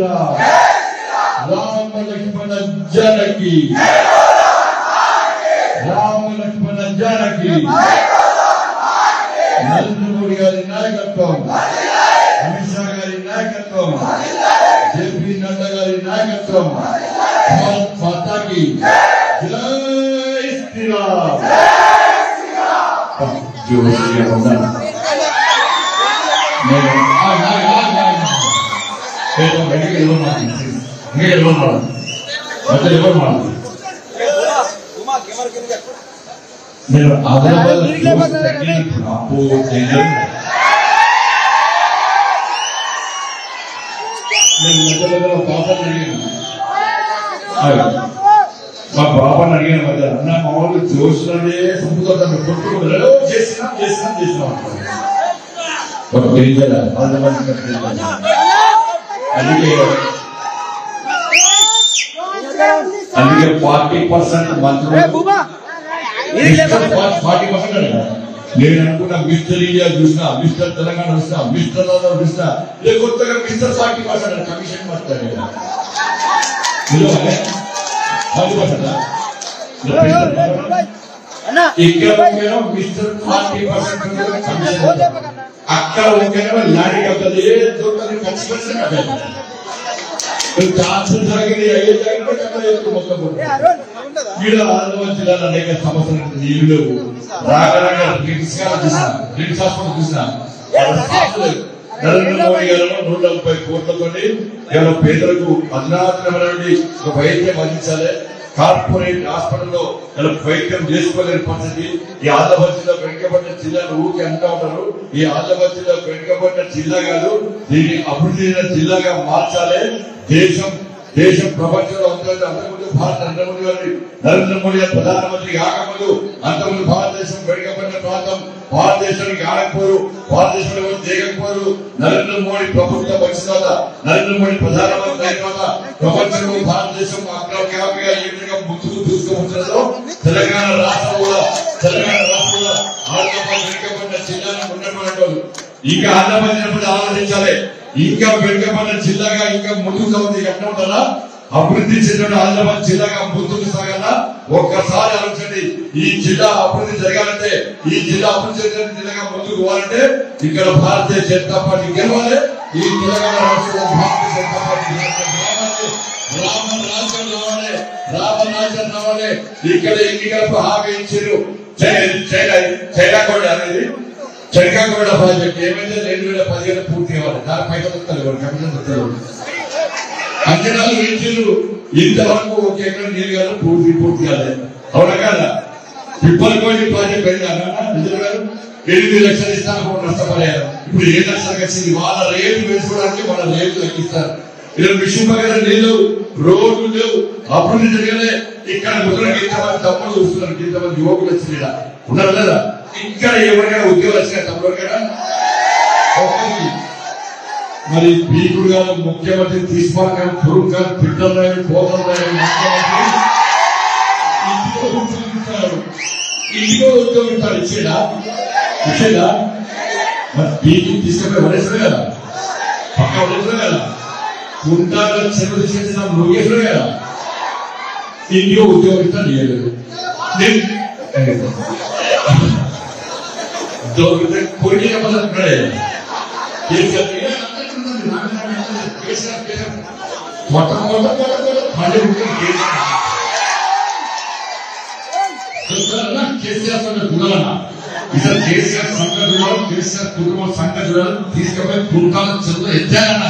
శ్రీరామ్ రామ లక్ష్మణ జానకి రామ లక్ష్మణ జానకి నరేంద్ర మోడీ గారి నాయకత్వం అమిత్ షా గారి నాయకత్వం జేపీ నడ్డా గారి నాయకత్వం భారత్ మాతాకి జై శ్రీరామ్ జై శ్రీరామ్ నేను ఆగ్, ఆగ్, ఆగ్, ఆగ్. నేను బయటికి వెళ్ళమన్నాను. మీరు వెళ్ళమన్నాను. మధ్యలో వెళ్ళమన్నాను. నేను ఆదిలాబాద్ రోజు తగ్గినప్పుడు అప్పు చేయలేదు. నేను మధ్య మధ్యలో పాపని అడిగాను ఆగు. మా బాబాని అడిగాను మధ్య అన్న మా వాళ్ళు జోషులనే సంపుతారు కొట్టుకుంటారు చేసినా చేసినా చేసినా అంటారు ఒక గిరిజన వంద మంది గిరిజన. అందుకే అందుకే ఫార్టీ పర్సెంట్ మంత్రులు ఫార్టీ పర్సెంట్ అడిగా నేను అనుకున్నా మిస్టర్ ఇండియా చూసినా మిస్టర్ తెలంగాణ చూసినా మిస్టర్ ఆంధ్ర చూసినా ఇదే కొత్తగా మిస్టర్ ఫార్టీ పర్సెంట్ కమిషన్ మాట్లాడారు ఫార్టీ పర్సెంట్ ఇక్కడ ఒకేనో మిస్టర్ ఫార్టీ పర్సెంట్ కమిషన్ అక్కడ ఒకేనో లారీ అవుతుంది ఏ దొరకదు ఖచ్చితంగా ఛాన్స్ జరిగింది అయ్యే జరిగింది అక్కడ ఎక్కువ మొత్తం ఈడ ఆదిలాబాద్ జిల్లాలో అనేక సమస్యలు నీళ్లు లేవు రాగరాగా రిమ్స్ గా చూసిన రిమ్స్ హాస్పిటల్ చూసిన నరేంద్ర మోడీ గారు నూట ముప్పై కోట్లతో ఇవాళ పేదలకు అధునాతనమైనటువంటి ఒక వైద్యం అందించాలి కార్పొరేట్ హాస్పిటల్లో ఇలా వైద్యం చేసుకోలేని పరిస్థితి ఈ ఆదిలాబాద్ జిల్లా వెనుకబడిన జిల్లాను ఊరికి అంటా ఉంటారు ఈ ఆదిలాబాద్ జిల్లా వెనుకబడిన జిల్లా కాదు దీన్ని అభివృద్ధి చెందిన జిల్లాగా మార్చాలి దేశం దేశం ప్రపంచంలో ఉంటుంది అంతకుముందు భారత నరేంద్ర మోడీ గారి నరేంద్ర మోడీ గారు ప్రధానమంత్రి కాకముందు అంతకుముందు భారతదేశం వెనుకబడిన ప్రాంతం భారతదేశానికి ఆడకపోరు భారతదేశంలో ఎవరు చేయకపోరు నరేంద్ర మోడీ ప్రభుత్వం వచ్చిన తర్వాత నరేంద్ర మోడీ ప్రధానమంత్రి అయిన తర్వాత ప్రపంచంలో భారతదేశం అగ్రగామిగా ఏ విధంగా ముందుకు దూసుకుపోతుందో తెలంగాణ రాష్ట్రం కూడా తెలంగాణ రాష్ట్రం కూడా ఆంధ్రప్రదేశ్ వెనుకబడిన జిల్లాను ఉన్నటువంటి వాళ్ళు ఇంకా ఆంధ్రప్రదేశ్ ఆలోచించాలి ఇంకా వెనుకబడిన జిల్లాగా ఇంకా ముందుకు సాగుతుంది ఎట్లా ఉంటారా అభివృద్ధి చెందిన ఆదిలాబాద్ జిల్లాగా ముందుకు సాగాలా ఒక్కసారి ఆలోచించండి ఈ జిల్లా అభివృద్ధి జరగాలంటే ఈ జిల్లా అభివృద్ధి చెందిన జిల్లాగా ముందుకు పోవాలంటే ఇక్కడ భారతీయ జనతా పార్టీ గెలవాలి ఈ తెలంగాణ రాష్ట్రంలో భారతీయ జనతా పార్టీ గెలవాలి. రామ రాజ్యం రావాలి రామ రాజ్యం రావాలి ఇక్కడ ఎన్నికలకు హామీ ఇచ్చారు చైనాకోడ అనేది చైనాకోడ ప్రాజెక్ట్ ఏమైతే రెండు వేల పదిహేను పూర్తి కావాలి దాని పైసలు వస్తారు కమిషన్ వస్తారు అంచనాలు వేయించారు ఇంతవరకు ఒక ఎకరం నీళ్ళు కాదు పూర్తి పూర్తి కాలేదు అవునా కాదా పిప్పలకోటి ప్రాజెక్ట్ పెరిగాను నిజం గారు ఎనిమిది లక్షలు ఇస్తాను నష్టపడారు ఇప్పుడు ఏ లక్షలకు వచ్చింది వాళ్ళ రేటు వేసుకోవడానికి వాళ్ళ రేటు తగ్గిస్తారు ఇలా మిషన్ పక్కన నీళ్ళు రోడ్లు లేవు అభివృద్ధి జరగలే ఇక్కడ ముద్ర ఇంతమంది తమ్ముడు చూస్తున్నారు ఇంతమంది యువకులు వచ్చింది ఈడ. ఉన్నారు లేదా ఇక్కడ ఎవరికైనా ఉద్యోగాలు వచ్చిన తమ్ముడు కదా ఒక్కరికి మరి పీకుడు గారు ముఖ్యమంత్రి తీసుకోవాలి పురుగు గారు పిట్టలు రాయని పోతలు రాయని ముఖ్యమంత్రి ఇంటికో ఉద్యోగిస్తాడు ఇంటికో ఉద్యోగిస్తాడు ఇచ్చేదా ఇచ్చేదా మరి పీకి తీసుకుపోయి పడేసాడు కదా పక్క పడేసాడు కదా కుంటాలో చెరువు చేసిన ముగేసాడు కదా ఇంటికో ఉద్యోగిస్తాడు లేదు దొరికితే కొరికే పద్ధతి కేసీఆర్ కేసీఆర్ కేసీఆర్ మొట్టమొదటి మళ్ళీ ఉంటుంది కేసీఆర్ చూస్తారా? కేసీఆర్ సంఘ గుణాలన్న ఇతను కేసీఆర్ సంఘ గుణాలు కేసీఆర్ కుటుంబం సంఘ గుణాలు తీసుకుపోయి పుంకాల చెరువు ఎత్తారన్న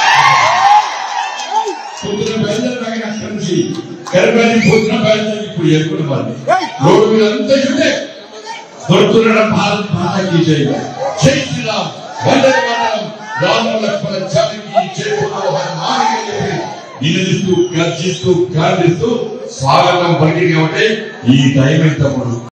పొద్దున బయలుదేరి అక్కడి నుంచి కరిపల్లి పొద్దున బయలుదేరి ఇప్పుడు ఎప్పుడు మరి రోడ్డు మీద అంతా చూడే దొరుకుతున్న భారత్ మాతాకి జై జై శ్రీరామ్ వందే మాతరం రామ లక్ష్మణ జానకి జై నిలదీస్తూ గర్జిస్తూ గాంధిస్తూ స్వాగతం పలికి కాబట్టి ఈ టైం ఎంత